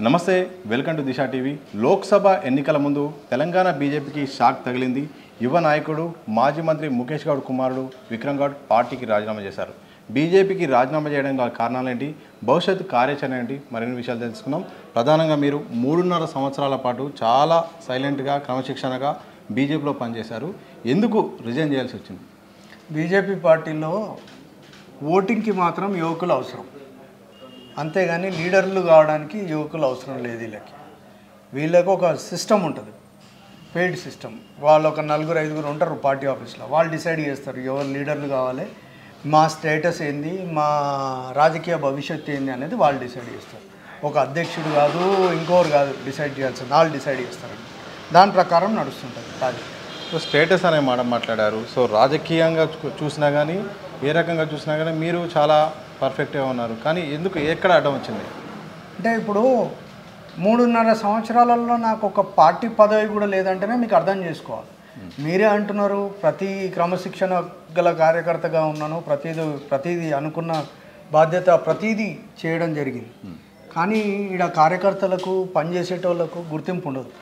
నమస్తే welcome to Disha TV Lok Sabha ఎన్నికల ముందు తెలంగాణ బీజేపీకి షాక్ తగిలింది యువ నాయకుడు మాజీ మంత్రి ముఖేష్ గౌడ్ కుమారుడు విక్రమ్ గౌడ్ పార్టీకి రాజీనామా చేశారు బీజేపీకి రాజీనామా చేయడం గల కారణాలు ఏంటి భవిష్యత్తు కార్యాచరణ ఏంటి మరిన్ని విషయాలు తెలుసుకుందాం ప్రధానంగా మీరు మూడున్నర సంవత్సరాల పాటు చాలా సైలెంట్గా క్రమశిక్షణగా బీజేపీలో పనిచేశారు ఎందుకు రిజైన్ చేయాల్సి వచ్చింది బీజేపీ పార్టీలో ఓటింగ్కి మాత్రం యువకులు అవసరం అంతేగాని లీడర్లు కావడానికి యువకులు అవసరం లేదు వీళ్ళకి వీళ్ళకి ఒక సిస్టమ్ ఉంటుంది పెయిడ్ సిస్టమ్ వాళ్ళు ఒక నలుగురు ఐదుగురు ఉంటారు పార్టీ ఆఫీస్లో వాళ్ళు డిసైడ్ చేస్తారు ఎవరు లీడర్లు కావాలి మా స్టేటస్ ఏంది మా రాజకీయ భవిష్యత్తు ఏంది అనేది వాళ్ళు డిసైడ్ చేస్తారు ఒక అధ్యక్షుడు కాదు ఇంకోరు కాదు డిసైడ్ చేయాల్సింది వాళ్ళు డిసైడ్ చేస్తారు దాని ప్రకారం నడుస్తుంటుంది రాజకీయం సో స్టేటస్ అనే మాట మాట్లాడారు సో రాజకీయంగా చూ- చూసినా కానీ ఏ రకంగా చూసినా కానీ మీరు చాలా పర్ఫెక్ట్గా ఉన్నారు కానీ ఎందుకు ఎక్కడ అడ్డం వచ్చింది అంటే ఇప్పుడు మూడున్నర సంవత్సరాలలో నాకు ఒక పార్టీ పదవి కూడా లేదంటేనే మీకు అర్థం చేసుకోవాలి మీరే అంటున్నారు ప్రతి క్రమశిక్షణ గల కార్యకర్తగా ఉన్నాను ప్రతిదీ ప్రతిదీ అనుకున్న బాధ్యత ప్రతిదీ చేయడం జరిగింది కానీ ఈడ కార్యకర్తలకు పనిచేసేటోళ్ళకు గుర్తింపు ఉండదు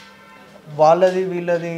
వాళ్ళది వీళ్ళది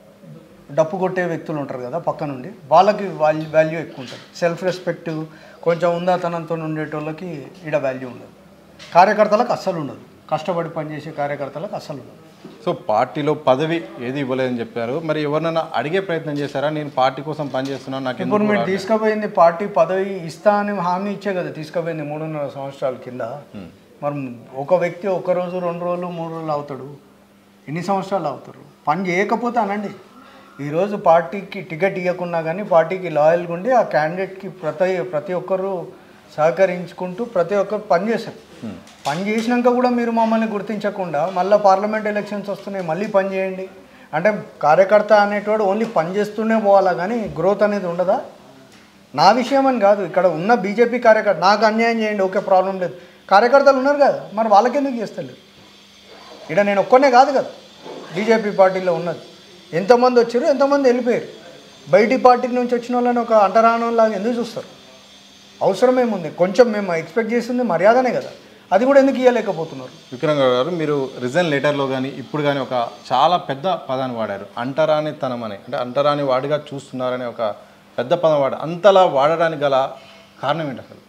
డప్పు కొట్టే వ్యక్తులు ఉంటారు కదా పక్క నుండి వాళ్ళకి వాల్యూ వాల్యూ ఎక్కువ ఉంటుంది సెల్ఫ్ రెస్పెక్ట్ కొంచెం ఉందాతనంతో ఉండేటోళ్ళకి ఈడ వాల్యూ ఉండదు కార్యకర్తలకు అస్సలు ఉండదు కష్టపడి పనిచేసే కార్యకర్తలకు అస్సలు ఉండదు సో పార్టీలో పదవి ఏది ఇవ్వలేదని చెప్పారు మరి ఎవరినైనా అడిగే ప్రయత్నం చేశారా నేను పార్టీ కోసం పనిచేస్తున్నాను నాకు ఇప్పుడు ఎందుకు మీరు తీసుకుపోయింది పార్టీ పదవి ఇస్తా అని హామీ ఇచ్చే కదా తీసుకుపోయింది మూడున్నర సంవత్సరాల కింద మరి ఒక వ్యక్తి ఒక రోజు రెండు రోజులు మూడు రోజులు అవుతాడు ఎన్ని సంవత్సరాలు అవుతారు పని చేయకపోతే అనండి ఈరోజు పార్టీకి టికెట్ ఇవ్వకున్నా కానీ పార్టీకి లాయల్గా ఉండి ఆ క్యాండిడేట్కి ప్రతి ప్రతి ఒక్కరు సహకరించుకుంటూ ప్రతి ఒక్కరు పని చేశారు పని చేసినాక కూడా మీరు మమ్మల్ని గుర్తించకుండా మళ్ళీ పార్లమెంట్ ఎలక్షన్స్ వస్తున్నాయి మళ్ళీ పని చేయండి అంటే కార్యకర్త అనేటోడు ఓన్లీ పని చేస్తూనే పోవాలా కానీ గ్రోత్ అనేది ఉండదా నా విషయం అని కాదు ఇక్కడ ఉన్న బీజేపీ కార్యకర్త నాకు అన్యాయం చేయండి ఓకే ప్రాబ్లం లేదు కార్యకర్తలు ఉన్నారు కదా మరి వాళ్ళకెందుకు చేస్తలేదు ఇక్కడ నేను ఒక్కనే కాదు కదా బీజేపీ పార్టీలో ఉన్నది ఎంతమంది వచ్చారు ఎంతమంది వెళ్ళిపోయారు బయటి పార్టీ నుంచి వచ్చిన వాళ్ళని ఒక అంటరానంలాగా ఎందుకు చూస్తారు అవసరమేముంది కొంచెం మేము ఎక్స్పెక్ట్ చేసింది మర్యాదనే కదా అది కూడా ఎందుకు ఇవ్వలేకపోతున్నారు విక్రమ్ గౌడ్ గారు మీరు రిజైన్ లెటర్లో కానీ ఇప్పుడు కానీ ఒక చాలా పెద్ద పదాన్ని వాడారు అంటరాని తనం అని అంటే అంటరాని వాడిగా చూస్తున్నారనే ఒక పెద్ద పదం వాడారు అంతలా వాడడానికి గల కారణం ఏంటి అసలు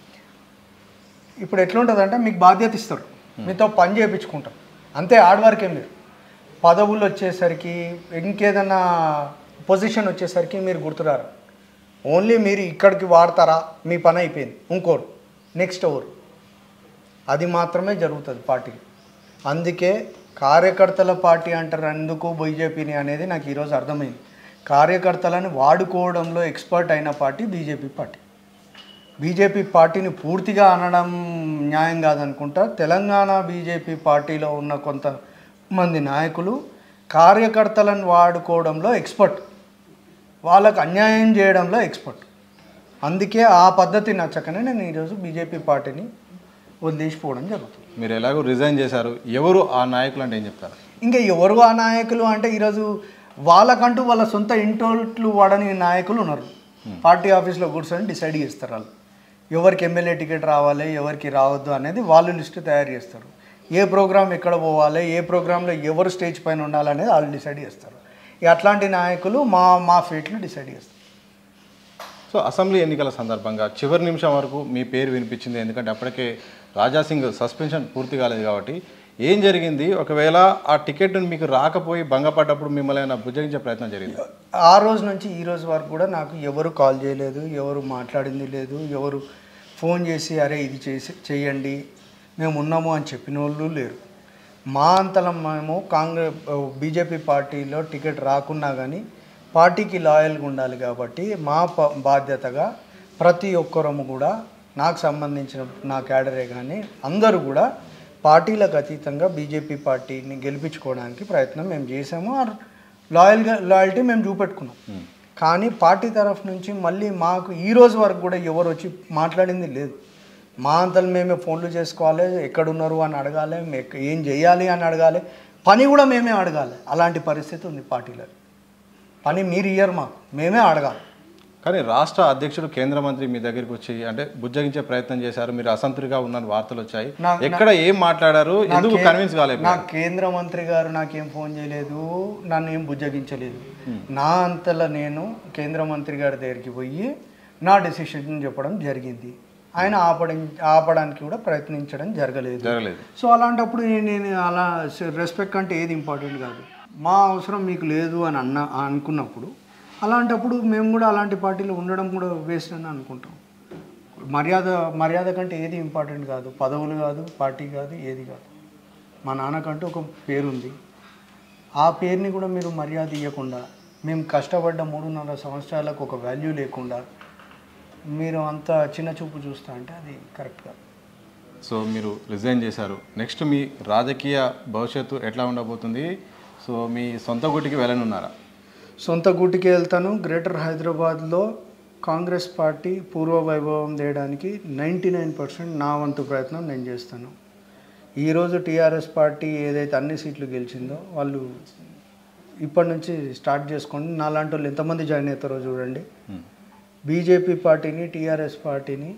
ఇప్పుడు ఎట్లుంటుందంటే మీకు బాధ్యత ఇస్తారు మీతో పని చేయించుకుంటారు అంతే హార్డ్ వర్కే మీరు పదవులు వచ్చేసరికి ఇంకేదన్నా పొజిషన్ వచ్చేసరికి మీరు గుర్తురారు ఓన్లీ మీరు ఇక్కడికి వాడతారా మీ పని అయిపోయింది ఇంకోరు నెక్స్ట్ ఓవర్ అది మాత్రమే జరుగుతుంది పార్టీకి అందుకే కార్యకర్తల పార్టీ అంటారు ఎందుకు బీజేపీని అనేది నాకు ఈరోజు అర్థమైంది కార్యకర్తలను వాడుకోవడంలో ఎక్స్పర్ట్ అయిన పార్టీ బీజేపీ పార్టీ బీజేపీ పార్టీని పూర్తిగా అనడం న్యాయం కాదనుకుంటా తెలంగాణ బీజేపీ పార్టీలో ఉన్న కొంతమంది నాయకులు కార్యకర్తలను వాడుకోవడంలో ఎక్స్పర్ట్ వాళ్ళకు అన్యాయం చేయడంలో ఎక్స్పర్ట్ అందుకే ఆ పద్ధతి నచ్చకనే నేను ఈరోజు బీజేపీ పార్టీని వదిలేసిపోవడం జరుగుతుంది మీరు ఎలాగో రిజైన్ చేశారు ఎవరు ఆ నాయకులు అంటే ఏం చెప్తారు ఇంకా ఎవరు ఆ నాయకులు అంటే ఈరోజు వాళ్ళకంటూ వాళ్ళ సొంత ఇంటోట్లు వాడని నాయకులు ఉన్నారు పార్టీ ఆఫీస్లో కూర్చొని డిసైడ్ చేస్తారు వాళ్ళు ఎవరికి ఎమ్మెల్యే టికెట్ రావాలి ఎవరికి రావద్దు అనేది వాళ్ళు లిస్ట్ తయారు చేస్తారు ఏ ప్రోగ్రామ్ ఎక్కడ పోవాలి ఏ ప్రోగ్రాంలో ఎవరు స్టేజ్ పైన ఉండాలనేది వాళ్ళు డిసైడ్ చేస్తారు ఇక అట్లాంటి నాయకులు మా మా ఫేట్లు డిసైడ్ చేస్తారు సో అసెంబ్లీ ఎన్నికల సందర్భంగా చివరి నిమిషం వరకు మీ పేరు వినిపించింది ఎందుకంటే అప్పటికే రాజాసింగ్ సస్పెన్షన్ పూర్తి కాలేదు కాబట్టి ఏం జరిగింది ఒకవేళ ఆ టికెట్ మీకు రాకపోయి భంగపడ్డప్పుడు మిమ్మల్ని ఏమైనా బుజ్జగించే ప్రయత్నం జరిగింది ఆ రోజు నుంచి ఈ రోజు వరకు కూడా నాకు ఎవరు కాల్ చేయలేదు ఎవరు మాట్లాడింది లేదు ఎవరు ఫోన్ చేసి అరే ఇది చేసి చేయండి మేము ఉన్నాము అని చెప్పిన వాళ్ళు లేరు మా అంతలం మేము కాంగ్రెస్ బీజేపీ పార్టీలో టికెట్ రాకున్నా కానీ పార్టీకి లాయల్గా ఉండాలి కాబట్టి మా ప- బాధ్యతగా ప్రతి ఒక్కరము కూడా నాకు సంబంధించిన నా క్యాడరే కానీ అందరూ కూడా పార్టీలకు అతీతంగా బీజేపీ పార్టీని గెలిపించుకోవడానికి ప్రయత్నం మేము చేసాము ఆ లాయల్గా లాయల్టీ మేము చూపెట్టుకున్నాం కానీ పార్టీ తరఫు నుంచి మళ్ళీ మాకు ఈ రోజు వరకు కూడా ఎవరు వచ్చి మాట్లాడింది లేదు మా అంతలు మేమే ఫోన్లు చేసుకోవాలి ఎక్కడున్నారు అని అడగాలి మే- ఏం చేయాలి అని అడగాలి పని కూడా మేమే అడగాలి అలాంటి పరిస్థితి ఉంది పార్టీలో పని మీరు ఇయ్యరు మాకు మేమే అడగాలి కానీ రాష్ట్ర అధ్యక్షుడు కేంద్ర మంత్రి మీ దగ్గరికి వచ్చి అంటే బుజ్జగించే ప్రయత్నం చేశారు మీరు అసంతృప్తిగా ఉన్న వార్తలు వచ్చాయి నా- ఎక్కడ ఏం మాట్లాడారు ఎందుకు కన్విన్స్ కాలేదు నా కేంద్ర మంత్రి గారు నాకేం ఫోన్ చేయలేదు నన్ను ఏం బుజ్జగించలేదు నా అంతలా నేను కేంద్ర మంత్రి గారి దగ్గరికి పోయి నా డెసిషన్ చెప్పడం జరిగింది ఆయన ఆపడం ఆపడానికి కూడా ప్రయత్నించడం జరగలేదు జరగలేదు సో అలాంటప్పుడు నేను నేను అలా రెస్పెక్ట్ అంటే ఏది ఇంపార్టెంట్ కాదు మా అవసరం మీకు లేదు అని అన్న అనుకున్నప్పుడు అలాంటప్పుడు మేము కూడా అలాంటి పార్టీలో ఉండడం కూడా వేస్ట్ అని అనుకుంటాం మర్యాద మర్యాద కంటే ఏది ఇంపార్టెంట్ కాదు పదవులు కాదు పార్టీ కాదు ఏది కాదు మా నాన్నకంటూ ఒక పేరు ఉంది ఆ పేరుని కూడా మీరు మర్యాద ఇవ్వకుండా మేము కష్టపడ్డ మూడున్నర సంవత్సరాలకు ఒక వాల్యూ లేకుండా మీరు అంత చిన్న చూపు చూస్తా అంటే అది కరెక్ట్ కాదు సో మీరు రిజైన్ చేశారు నెక్స్ట్ మీ రాజకీయ భవిష్యత్తు ఎట్లా ఉండబోతుంది సో మీ సొంత గుటికి వెళ్ళనున్నారా సొంత గూటికి వెళ్తాను గ్రేటర్ హైదరాబాద్లో కాంగ్రెస్ పార్టీ పూర్వ వైభవం చేయడానికి నైంటీ నైన్ పర్సెంట్ నా వంతు ప్రయత్నం నేను చేస్తాను ఈరోజు టీఆర్ఎస్ పార్టీ ఏదైతే అన్ని సీట్లు గెలిచిందో వాళ్ళు ఇప్పటి నుంచి స్టార్ట్ చేసుకోండి నాలాంటి వాళ్ళు ఎంతమంది జాయిన్ అవుతారో చూడండి Hmm. బీజేపీ పార్టీని టీఆర్ఎస్ పార్టీని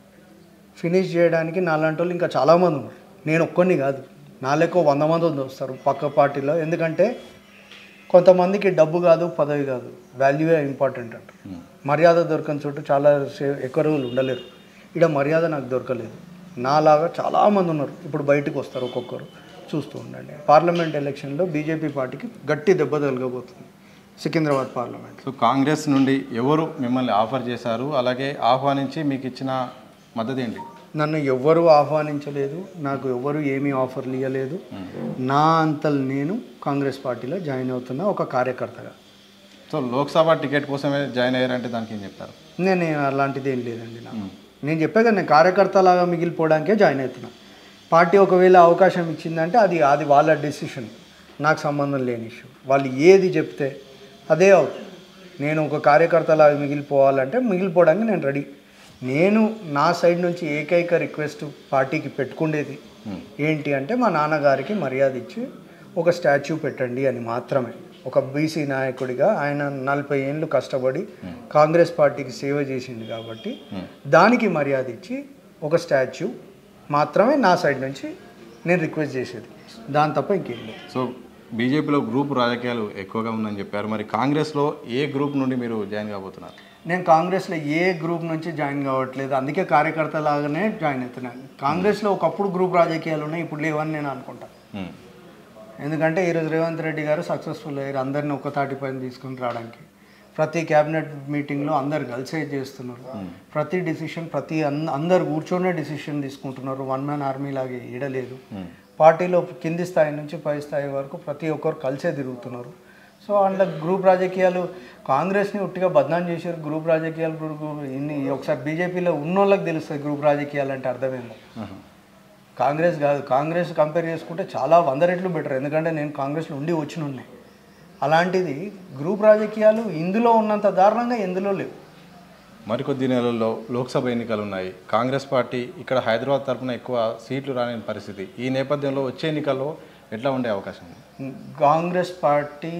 ఫినిష్ చేయడానికి నాలాంటి వాళ్ళు ఇంకా చాలామంది ఉన్నారు నేను ఒక్కడిని కాదు నా లెక్క వంద మంది ఉంది వస్తారు పక్క పార్టీలో ఎందుకంటే కొంతమందికి డబ్బు కాదు పదవి కాదు వాల్యూయే ఇంపార్టెంట్ అంట Hmm. మర్యాద దొరకని చోటు చాలా సే- ఎక్కువ రోజులు ఉండలేరు ఇక్కడ మర్యాద నాకు దొరకలేదు నాలాగా చాలామంది ఉన్నారు ఇప్పుడు బయటకు వస్తారు ఒక్కొక్కరు చూస్తూ ఉండండి పార్లమెంట్ ఎలక్షన్లో బీజేపీ పార్టీకి గట్టి దెబ్బ తగలబోతుంది సికింద్రాబాద్ పార్లమెంట్ సో కాంగ్రెస్ నుండి ఎవరు మిమ్మల్ని ఆఫర్ చేశారు అలాగే ఆహ్వానించి మీకు ఇచ్చిన మద్దతు ఏంటి నన్ను ఎవ్వరూ ఆహ్వానించలేదు నాకు ఎవ్వరు ఏమీ ఆఫర్లు ఇవ్వలేదు నా అంతలు నేను కాంగ్రెస్ పార్టీలో జాయిన్ అవుతున్న ఒక కార్యకర్తగా సో లోక్సభ టికెట్ కోసమే జాయిన్ అయ్యారంటే దానికి ఏం చెప్తారు నేను అలాంటిది ఏం లేదండి నాకు నేను చెప్పే కదా నేను కార్యకర్తలాగా మిగిలిపోవడానికే జాయిన్ అవుతున్నా పార్టీ ఒకవేళ అవకాశం ఇచ్చిందంటే అది అది వాళ్ళ డెసిషన్ నాకు సంబంధం లేని ఇష్యూ వాళ్ళు ఏది చెప్తే అదే అవుతుంది నేను ఒక కార్యకర్తలాగా మిగిలిపోవాలంటే మిగిలిపోవడానికి నేను రెడీ నేను నా సైడ్ నుంచి ఏకైక రిక్వెస్ట్ పార్టీకి పెట్టుకునేది ఏంటి అంటే మా నాన్నగారికి మర్యాద ఇచ్చి ఒక స్టాచ్యూ పెట్టండి అని మాత్రమే ఒక బీసీ నాయకుడిగా ఆయన నలభై ఏళ్ళు కష్టపడి కాంగ్రెస్ పార్టీకి సేవ చేసింది కాబట్టి దానికి మర్యాద ఇచ్చి ఒక స్టాచ్యూ మాత్రమే నా సైడ్ నుంచి నేను రిక్వెస్ట్ చేసేది దాని తప్ప ఇంకేం లేదు సో బీజేపీలో గ్రూప్ రాజకీయాలు ఎక్కువగా ఉందని చెప్పారు మరి కాంగ్రెస్లో ఏ గ్రూప్ నుండి మీరు జాయిన్ కాబోతున్నారు నేను కాంగ్రెస్లో ఏ గ్రూప్ నుంచి జాయిన్ కావట్లేదు అందుకే కార్యకర్త లాగానే జాయిన్ అవుతున్నాను కాంగ్రెస్లో ఒకప్పుడు గ్రూప్ రాజకీయాలు ఉన్నాయి ఇప్పుడు లేవని నేను అనుకుంటాను మ్మ్. ఎందుకంటే ఈరోజు రేవంత్ రెడ్డి గారు సక్సెస్ఫుల్ అయ్యారు అందరిని ఒక్క తాటి పైన తీసుకుని రావడానికి ప్రతి క్యాబినెట్ మీటింగ్లో అందరు కలిసే చేస్తున్నారు ప్రతి డిసిషన్ ప్రతి అన్- అందరు కూర్చొనే డిసిషన్ తీసుకుంటున్నారు వన్ మ్యాన్ ఆర్మీ లాగే ఈడలేదు పార్టీలో కింది స్థాయి నుంచి పై స్థాయి వరకు ప్రతి ఒక్కరు కలిసే తిరుగుతున్నారు సో అందులో గ్రూప్ రాజకీయాలు కాంగ్రెస్ని ఉట్టిగా బద్నాం చేశారు గ్రూప్ రాజకీయాలు గ్రూప్ ఇన్ని ఒకసారి బీజేపీలో ఉన్నోళ్ళకి తెలుస్తుంది గ్రూప్ రాజకీయాలు అంటే అర్థమైంది ఆహా. కాంగ్రెస్ కాదు కాంగ్రెస్ కంపేర్ చేసుకుంటే చాలా వంద రెట్లు బెటర్ ఎందుకంటే నేను కాంగ్రెస్లో ఉండి వచ్చిన ఉన్నాయి అలాంటిది గ్రూప్ రాజకీయాలు ఇందులో ఉన్నంత దారుణంగా ఎందులో లేవు మరికొద్ది నెలల్లో లోక్సభ ఎన్నికలు ఉన్నాయి కాంగ్రెస్ పార్టీ ఇక్కడ హైదరాబాద్ తరఫున ఎక్కువ సీట్లు రాని పరిస్థితి ఈ నేపథ్యంలో వచ్చే ఎన్నికల్లో ఎట్లా ఉండే అవకాశం ఉంది కాంగ్రెస్ పార్టీ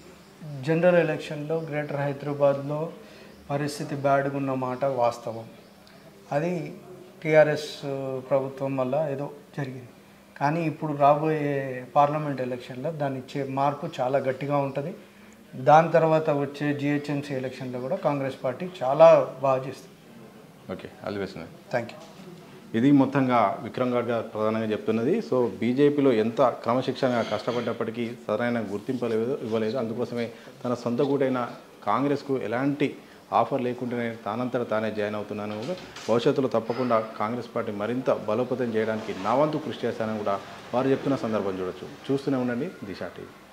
జనరల్ ఎలక్షన్లో గ్రేటర్ హైదరాబాద్లో పరిస్థితి బ్యాడ్గా ఉన్న మాట వాస్తవం అది టీఆర్ఎస్ ప్రభుత్వం వల్ల ఏదో జరిగింది కానీ ఇప్పుడు రాబోయే పార్లమెంట్ ఎలక్షన్లో దాన్ని ఇచ్చే మార్పు చాలా గట్టిగా ఉంటుంది దాని తర్వాత వచ్చే జిహెచ్ఎంసీ ఎలక్షన్లో కూడా కాంగ్రెస్ పార్టీ చాలా బాగా చేస్తుంది okay all the best thank you ఇది మొత్తంగా విక్రమ్ గౌడ్ గారు ప్రధానంగా చెప్తున్నది సో బీజేపీలో ఎంత క్రమశిక్షణగా కష్టపడ్డప్పటికీ సరైన గుర్తింపు లేదు ఇవ్వలేదు అందుకోసమే తన సొంత గూడైన కాంగ్రెస్కు ఎలాంటి ఆఫర్ లేకుండానే తానంతట తానే జాయిన్ అవుతున్నాను కూడా భవిష్యత్తులో తప్పకుండా కాంగ్రెస్ పార్టీ మరింత బలోపేతం చేయడానికి నా వంతు కృషి చేస్తానని కూడా వారు చెప్తున్న సందర్భం చూడొచ్చు చూస్తూనే ఉండండి దిశా టీవీ